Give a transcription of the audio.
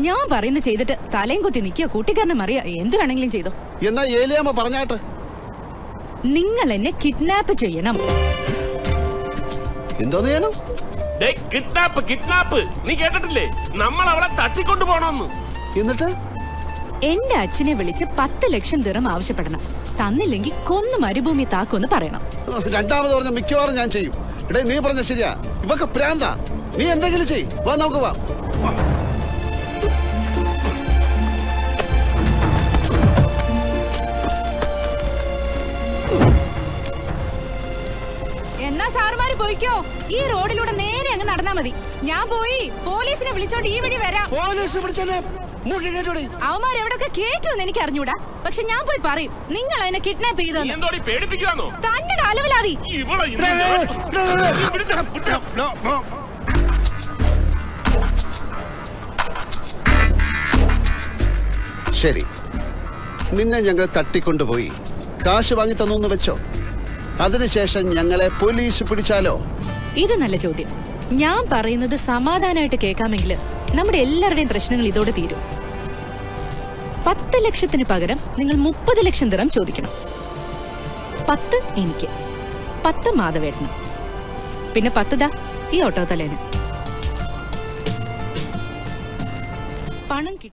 ഞാൻ പറയുന്ന ചെയ്തിട്ട് തലയും കുത്തി നിൽക്കുക കൂട്ടിക്കാരനെ മറിയ എന്ത് വേണമെങ്കിലും ചെയ്തോ എന്നാ ഏലിയാമ്മ പറഞ്ഞാട്ട് നിങ്ങൾ എന്നെ കിഡ്നാപ്പ് ചെയ്യണം എന്തോന്ന് ചെയ്യണം ഡേയ്, കിഡ്നാപ്പ് കിഡ്നാപ്പ് നീ കേട്ടിട്ടില്ലേ നമ്മൾ അവളെ തട്ടിക്കൊണ്ടു പോണോന്ന് എന്നിട്ട് എന്റെ അച്ഛനെ വിളിച്ച് പത്ത് ലക്ഷം ദിറം ആവശ്യപ്പെടണം തന്നില്ലെങ്കിൽ കൊന്നു മരുഭൂമി താക്കുമെന്ന് പറയണം രണ്ടാമത് പറഞ്ഞ മിക്കവാറും ഞാൻ ചെയ്യും എടേ നീ പറഞ്ഞ ശരിയാ ഇവക്ക് പ്രാന്താ നീ എന്തെങ്കിലും ചെയ് വാ നമുക്ക് വാ എന്നാ സാറുമാര് പോയിക്കോ ഈ റോഡിലൂടെ നേരെ അങ്ങ് നടന്നാ മതി ഞാൻ പോയി പോലീസിനെ വിളിച്ചോണ്ട് ഈ വഴി വരാം പോലീസ് പിടിച്ചെന്നെ മൂക്കി കേട്ടോടി അവന്മാർ എവിടൊക്കെ കേറ്റുമെന്ന് എനിക്ക് അറിഞ്ഞൂടാ പക്ഷെ ഞാൻ പോയി പറയും നിങ്ങൾ അതിനെ കിഡ്നാപ്പ് നീ ചെയ്തെന്ന് എന്തോടി പേടിപ്പിക്കുവാന്നോ തന്നയുടെ അലവലാതി ഇവളെ ഇന്ന് ഞാൻ- വിടുന്ന, വിടുന്ന. ശരി നിന്നെ ഞങ്ങൾ തട്ടിക്കൊണ്ടുപോയി കാശ് വാങ്ങി തന്നു വെച്ചോ അതിനുശേഷം ഞങ്ങളെ പോലീസ് പിടിച്ചാലോ ഇത് നല്ല ചോദ്യം ഞാൻ പറയുന്നത് സമാധാനമായിട്ട് കേൾക്കാമെങ്കിൽ നമ്മുടെ എല്ലാവരുടെയും പ്രശ്നങ്ങൾ ഇതോടെ തീരും പത്ത് ലക്ഷത്തിന് പകരം നിങ്ങൾ മുപ്പത് ലക്ഷം ദിറം ചോദിക്കണം പത്ത് എനിക്ക് പത്ത് മാധവേട്ടന് പിന്നെ പത്ത് ദാ ഈ ഓട്ടോ തലേന് പണം കിട്ടി